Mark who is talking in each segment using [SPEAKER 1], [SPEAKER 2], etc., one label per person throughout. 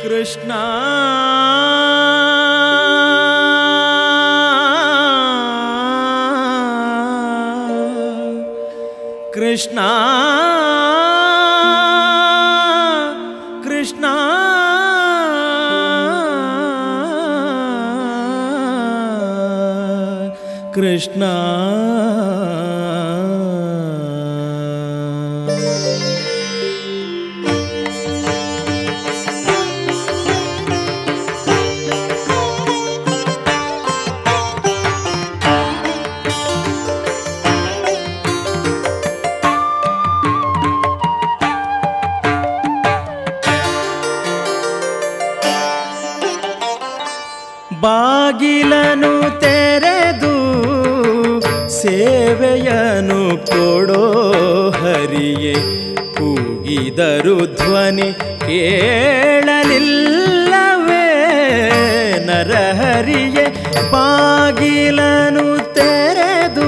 [SPEAKER 1] ಕೃಷ್ಣ ಕೃಷ್ಣ ಕೃಷ್ಣ ಕೃಷ್ಣ ಬಾಗಿಲನು ತೆರೆದು ಸೇವೆಯನು ಕೊಡೋ ಹರಿಯೇ ಕೂಗಿದರು ಧ್ವನಿ ಕೇಳಲಿಲ್ಲವೇ ನರಹರಿಯೇ ಬಾಗಿಲನು ತೆರೆದು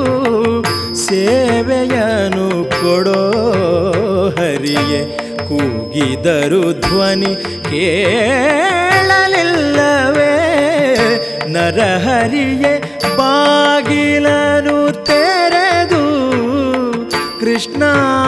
[SPEAKER 1] ಸೇವೆಯನು ಕೊಡೋ ಹರಿಯೇ ಕೂಗಿದರು ಧ್ವನಿ ಕೇಳಲಿಲ್ಲವೇ ನರಹರಿಯೇ ಬಾಗಿಲನು ತೆರೆದು ಕೃಷ್ಣ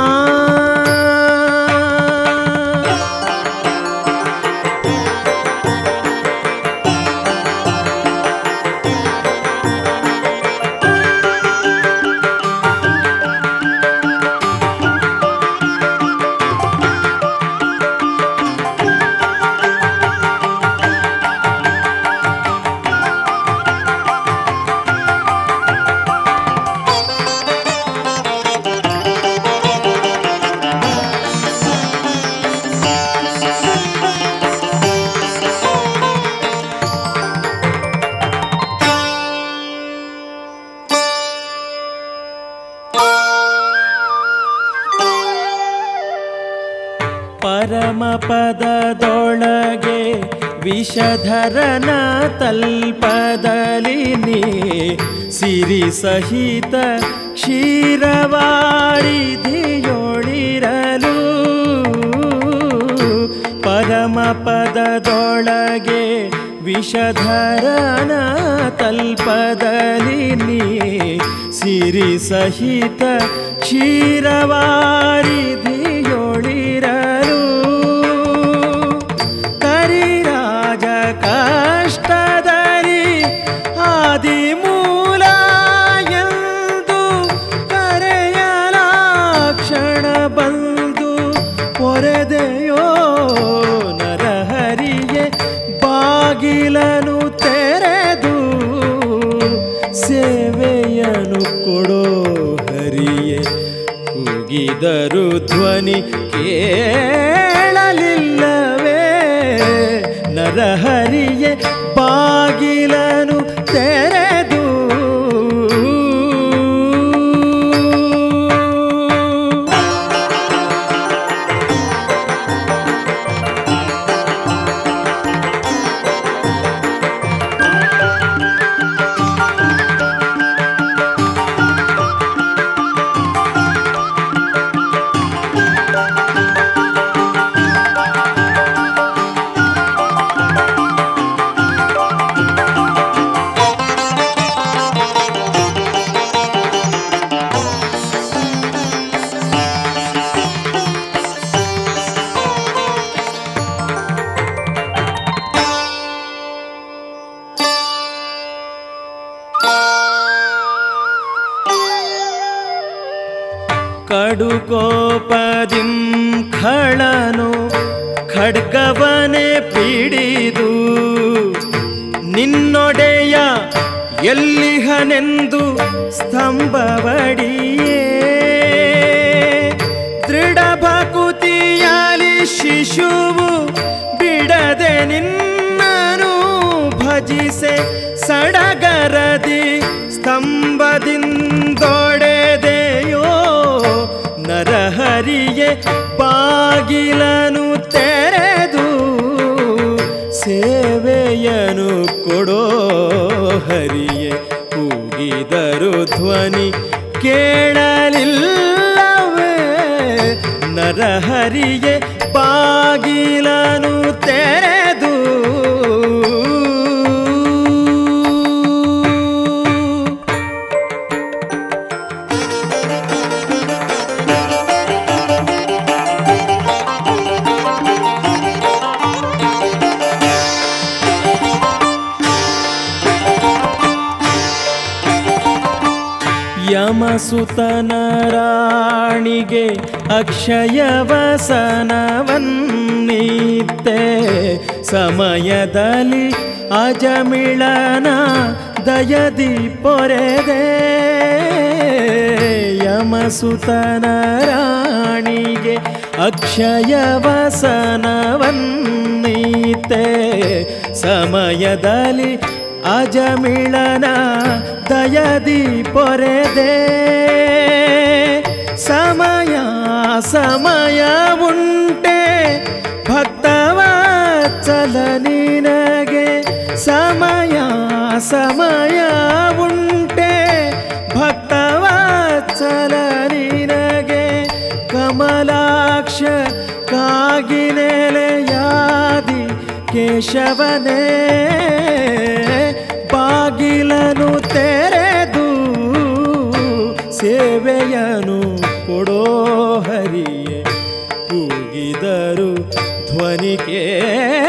[SPEAKER 1] ಪರಮಪದದೊಳಗೆ ವಿಷಧರನ ತಲ್ಪದಲಿ ನೀ ಸಿರಿ ಸಹಿತ ಕ್ಷೀರವಾರಿಧಿಯೊಳಿರಲು ಪರಮಪದದೊಳಗೆ ವಿಷಧರನ ತಲ್ಪದಲಿ ನೀ ಸಿರಿ ಸಹಿತ ಕ್ಷೀರವಾರಿಧಿಯೊಳಿರಲು ಕರಿರಾಜ ಕಷ್ಟದಲ್ಲಿ ಆದಿಮೂಲ ಎಂದು ಕರೆಯಲಾಕ್ಷಣ ಬಂದು ಪೊರೆದೆಯೋ ನರಹರಿಯೇ ಬಾಗಿಲನು ತೆರೆದು ಸೇವೆಯನು ಕೊಡೋ ಹರಿಯೇ ಕೂಗಿದರು ಧ್ವನಿ ಕೇಳಲಿಲ್ಲವೇ ನರಹರಿಯೇ ಬಾಗಿಲನು ತೆರೆದು ಕಡುಕೋಪದಿಂ ಖಳನು ಖಡ್ಗವನೆ ಪಿಡಿದು ನಿನ್ನೊಡೆಯ ಎಲ್ಲಿಹನೆಂದು ಸ್ತಂಭವಡಿಯೇ ದೃಢ ಭಕುತಿಯಲಿ ಶಿಶುವು ಬಿಡದೆ ನಿನ್ನನು ಭಜಿಸೆ ಸಡಗರದಿ ಸ್ತಂಭದಿಂದೊಡೆದೆಯೋ ನರಹರಿಯೇ ಬಾಗಿಲನು ತೆರೆದು ಸೇವೆಯನು ಕೊಡೋ ಹರಿಯೇ ಕೂಗಿದರು ಧ್ವನಿ ಕೇಳಲಿಲ್ಲವೇ ನರ ಹರಿಯೇ ಬಾಗಿಲನು ತೆರೆದು ಯಮಸುತನ ರಾಣಿಗೆ ಅಕ್ಷಯ ವಸನವನ್ನೀತೆ ಸಮಯದಲ್ಲಿ ಅಜಮಿಳನ ದಯದಿ ಪೊರೆದೆ ಯಮಸುತನ ರಾಣಿಗೆ ಅಕ್ಷಯ ವಸನವನ್ನೀತೆ ಸಮಯದಲ್ಲಿ ಅಜಮಿಳನ ದಯದಿ ಪೊರೆದೆ ಸಮಯ ಸಮಯ ಉಂಟೆ ಭಕ್ತವತ್ಸಲ ನಿನಗೆ ಸಮಯ ಸಮಯ ಉಂಟೆ ಭಕ್ತವತ್ಸಲ ನಿನಗೆ ಕಮಲಾಕ್ಷ ಕಾಗಿನೆಲೆಯಾದಿ ಕೇಶವನೇ ಬಾಗಿಲನು ತೆರೆದು ಸೇವೆಯನು ಕೊಡೋ ಹರಿಯೇ ಕೂಗಿದರು ಧ್ವನಿ ಕೇಳದೆ